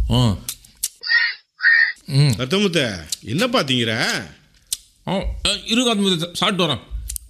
ஆ ம் ரத்தமுத்த என்ன பாத்தீங்கிற ஆ ஆ, இரு காத்து சாப்பிட்டு வரேன்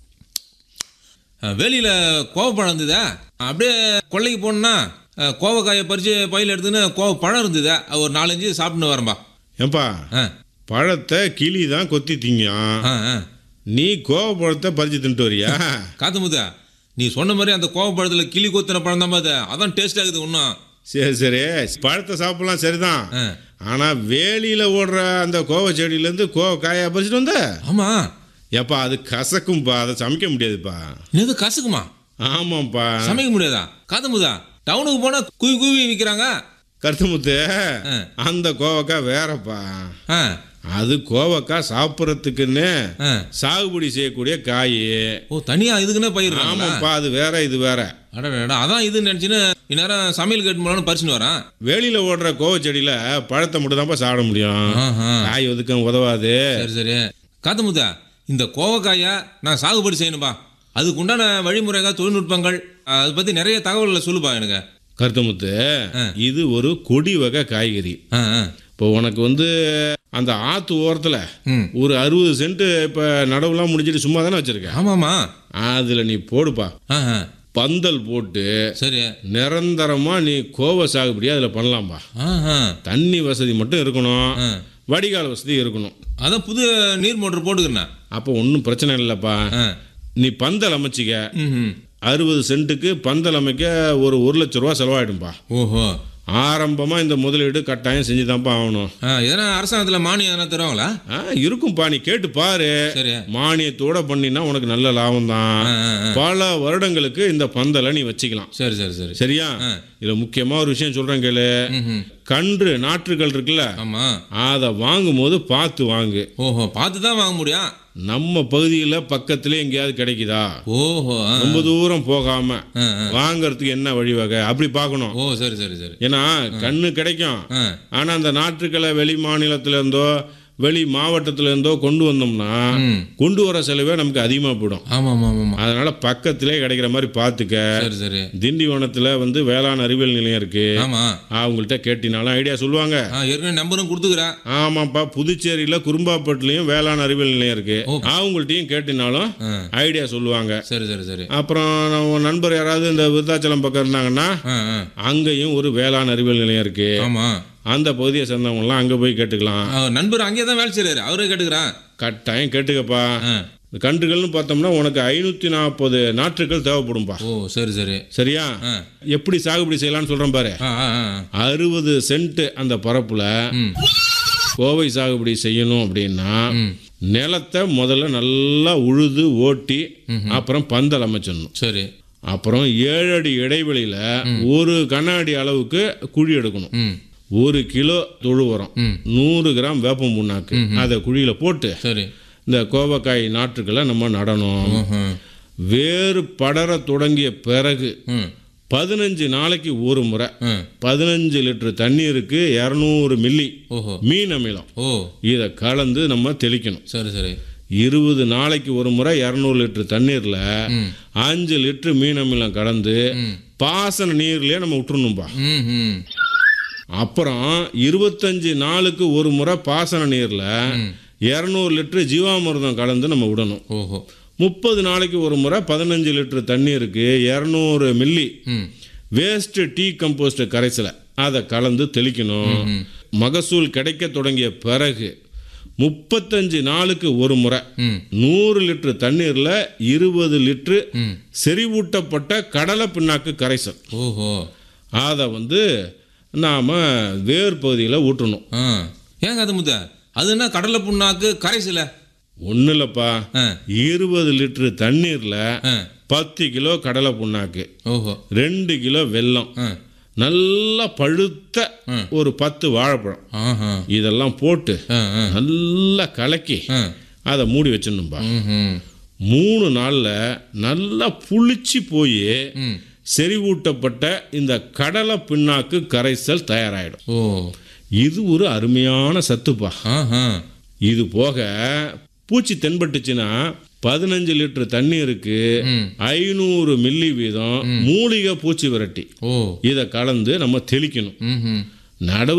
வெளியில் கோவப்பழம் இருந்ததா அப்படியே கொல்லைக்கு போனேன்னா ஆ, கோவக்காயை பறித்து பையில் எடுத்துன்னு கோவ பழம் இருந்ததா ஒரு நாலஞ்சு சாப்பிட்டு வரேன்பா ஏன்பா ஆ பழத்தை கிளி தான் கொத்தி திங்கும் ஆ ஆ நீ கோவப்பழத்தை பறிச்சு தின்ட்டு வரியா காத்து முத்தா நீ சொன்ன மாதிரி அந்த கோவப்பழத்தில் கிளி கொத்தின பழம் தான் பாத்து அதான் டேஸ்ட் ஆகுது இன்னும் சரி சரி பழத்தை சாப்பிடலாம் சரிதான் ஆ ஆனா வேலியில ஓடுற அந்த கோவ செடியிலேருந்து கோவ காயா பறிச்சுட்டு வந்த ஆமாம் ஏப்பா அது கசக்கும்பா அதை சமைக்க முடியாதுப்பா இது கசுக்குமா ஆமாப்பா சமைக்க முடியாதா காத்து முத்தா டவுனுக்கு போனால் குவி குவி விற்கிறாங்க கருத்துமுத்து ஆ. அந்த கோவக்காய் வேறப்பா ஆ அது கோவக்காய் சாப்பிட்றதுக்குன்னு ஆ சாகுபடி செய்யக்கூடிய காய் ஓ தனியாக இதுக்குன்னே பயிர் ஆமாப்பா அது வேற இது வேற அடடா அதான் இது நினச்சின்னு இந்நேரம் சமையல் கேட்டு போலான்னு பறிச்சுன்னு வரேன் வேலியில ஓடுற கோவ செடியில பழத்தை மட்டும் தான்ப்பா சாப்பிட முடியும் ஆஹா. காய் ஒதுக்கம் உதவாது சரி சரி காத்து முத்தா இந்த கோவக்காயை நான் சாகுபடி செய்யணும்பா அதுக்கு உண்டான வழிமுறைகள் தொழில்நுட்பங்கள் அதை பற்றி நிறைய தகவல்களை சொல்லுப்பா எனக்கு கருத்தமுத்து ஆ. இது ஒரு கொடி வகை காய்கறி ஆ ஆ இப்போ உனக்கு வந்து அந்த ஆத்து ஓரத்துல ம் ஒரு அறுபது சென்ட் இப்போ நடவுலாம் முடிஞ்சிட்டு சும்மா தானே வச்சிருக்க ஆமாம்மா அதுல நீ போடுப்பா ஆ ஆ பந்தல் போட்டு சரி நிரந்தரமா நீ கோவ சாகுபடி அதில் பண்ணலாம்பா ஆ ஆ தண்ணி வசதி மட்டும் இருக்கணும் ஆ. வடிகால் வசதி இருக்கணும் அதான் புது நீர் மோட்டர் போட்டுக்கிறேன் அப்போ ஒன்றும் பிரச்சனை இல்லைப்பா ஆ நீ பந்தல் அமைச்சிக்க ம் ம் அறுபது சென்ட்டுக்கு பந்தல் அமைக்க ஒரு ஒரு லட்ச ரூபா செலவாயிடும்பா ஓஹோ ஆரம்பமாக இந்த முதலீடு கட்டாயம் செஞ்சு தான்ப்பா ஆகணும் ஆ எதனா அரசாங்கத்தில் மானியம் எதனா தருவாங்களா ஆ இருக்கும்பா நீ கேட்டு பாரு சரி மானியத்தோட பண்ணினா உனக்கு நல்ல லாபம் தான் ஆ ஆ ஆ பல வருடங்களுக்கு இந்த பந்தலை நீ வச்சுக்கலாம் சரி சரி சரி சரியா ஆ. இதுல முக்கியமா ஒரு விஷயம் சொல்றேன் கேளு ம் ம் கன்று நாற்றுகள் இருக்குல்ல ஆமாம் அதை வாங்கும்போது பார்த்து வாங்கு ஓஹோ பார்த்து தான் வாங்க முடியும் நம்ம பகுதியில் பக்கத்துல எங்கேயாவது கிடைக்குதா ஓஹோ ஆ ரொம்ப தூரம் போகாம ஆ ஆ வாங்குறதுக்கு என்ன வழிவகை அப்படி பார்க்கணும் ஓ சரி சரி சரி ஏன்னா கண்ணு கிடைக்கும் ஆ ஆனா அந்த நாற்றுக்களை வெளி மாநிலத்துல இருந்தோ வெளி மாவட்டத்துல இருந்தோ கொண்டு வந்தோம்னா ம் கொண்டு வர செலவே நமக்கு அதிகமா போயிடும் ஆமாம் ஆமாம் ஆமாம் அதனால பக்கத்திலே கிடைக்கிற மாதிரி பார்த்துக்க சரி சரி திண்டிவனத்துல வந்து வேளாண் அறிவியல் நிலையம் இருக்கு ஆமாம் அவங்கள்ட்ட கேட்டினாலும் ஐடியா சொல்லுவாங்க ஆ ஏற்கனவே நம்பரும் கொடுத்துக்கிறேன் ஆமாப்பா புதுச்சேரியில குறும்பாப்பட்டுலயும் வேளாண் அறிவியல் நிலையம் இருக்கு ஓ. அவங்கள்ட்டையும் கேட்டினாலும் ஆ ஐடியா சொல்லுவாங்க சரி சரி சரி அப்புறம் நம்ம நண்பர் யாராவது இந்த விருத்தாச்சலம் பக்கம் இருந்தாங்கன்னா ஆ ஆ அங்கேயும் ஒரு வேளாண் அறிவியல் நிலையம் இருக்கு ஆமாம் அந்த பகுதியை சேர்ந்தவங்கலாம் அங்கே போய் கேட்டுக்கலாம் நண்பர் அங்கேயே தான் வேலை செய்கிறாரு அவரே கேட்டுக்கிறேன் கட்டாயம் கேட்டுக்கப்பா ஆ இந்த கன்றுகள்னு பார்த்தோம்னா உனக்கு ஐநூற்றி நாற்பது நாற்றுகள் தேவைப்படும்பா ஓ சரி சரி சரியா ஆ எப்படி சாகுபடி செய்யலாம்னு சொல்கிறேன் பாரு ஆ ஆ ஆ அறுபது சென்ட் அந்த பரப்புல ம் கோவை சாகுபடி செய்யணும் அப்படின்னா ம் நிலத்தை முதல்ல நல்லா உழுது ஓட்டி அப்புறம் பந்தல் அமைச்சிடணும் சரி அப்புறம் ஏழு அடி இடைவெளியில ஒரு கண்ணாடி அளவுக்கு குழி எடுக்கணும் ம் ஒரு கிலோ தொழு உரம் ம் நூறு கிராம் வேப்பம் புண்ணாக்கு அதை குழியில போட்டு சரி இந்த கோவக்காய் நாற்றுக்களை நம்ம நடணும் ம்ஹும். வேறு படர தொடங்கிய பிறகு ம் பதினஞ்சு நாளைக்கு ஒரு முறை ம் பதினஞ்சு லிட்டர் தண்ணீருக்கு இரநூறு மில்லி ஓஹோ மீன் அமிலம் ஓ இதை கலந்து நம்ம தெளிக்கணும் சரி சரி இருபது நாளைக்கு ஒரு முறை இரநூறு லிட்டர் தண்ணீரில் ம் அஞ்சு லிட்டர் மீன் அமிலம் கலந்து ம் பாசன நீர்லயே நம்ம விட்டுறணும்பா ம் ம் அப்புறம் இருபத்தஞ்சு நாளுக்கு ஒரு முறை பாசன நீரில் இரநூறு லிட்டர் ஜீவாமிர்தம் கலந்து நம்ம விடணும் ஓஹோ முப்பது நாளைக்கு ஒரு முறை பதினஞ்சு லிட்டர் தண்ணீருக்கு இரநூறு மில்லி ம் வேஸ்ட் டீ கம்போஸ்ட் கரைசலை அதை கலந்து தெளிக்கணும் ம் மகசூல் கிடைக்க தொடங்கிய பிறகு முப்பத்தஞ்சு நாளுக்கு ஒரு முறை ம் நூறு லிட்டர் தண்ணீரில் இருபது லிட்டரு ம் செறிவூட்டப்பட்ட கடலை பிண்ணாக்கு கரைசல் ஓஹோ அதை வந்து நாம் வேர் பகுதியில் ஊற்றணும் ஆ ஏங்க அது முத்த அது என்ன கடலை புண்ணாக்கு கரைசல ஒன்றும் இல்லைப்பா ஆ இருபது லிட்டரு தண்ணீரில் ஆ பத்து கிலோ கடலை புண்ணாக்கு ஓஹோ ரெண்டு கிலோ வெல்லம் ஆ நல்லா பழுத்த ம். ஒரு பத்து வாழைப்பழம் ஆஹா இதெல்லாம் போட்டு ஆ ஆ நல்லா கலக்கி ஆ அதை மூடி வச்சிடணும்பா ம் மூணு நாளில் நல்லா புளிச்சு போய் ம் செறிவூட்டப்பட்ட இந்த கடலை பிண்ணாக்கு கரைசல் தயாராகிடும் ஓ இது ஒரு அருமையான சத்துப்பா ஆஹா இது போக பூச்சி தென்பட்டுச்சுன்னா பதினஞ்சு லிட்டர் தண்ணீருக்கு ம் ஐநூறு மில்லி வீதம் மூலிகை பூச்சி விரட்டி ஓ இதை கலந்து நம்ம தெளிக்கணும் ம் ம் நடவு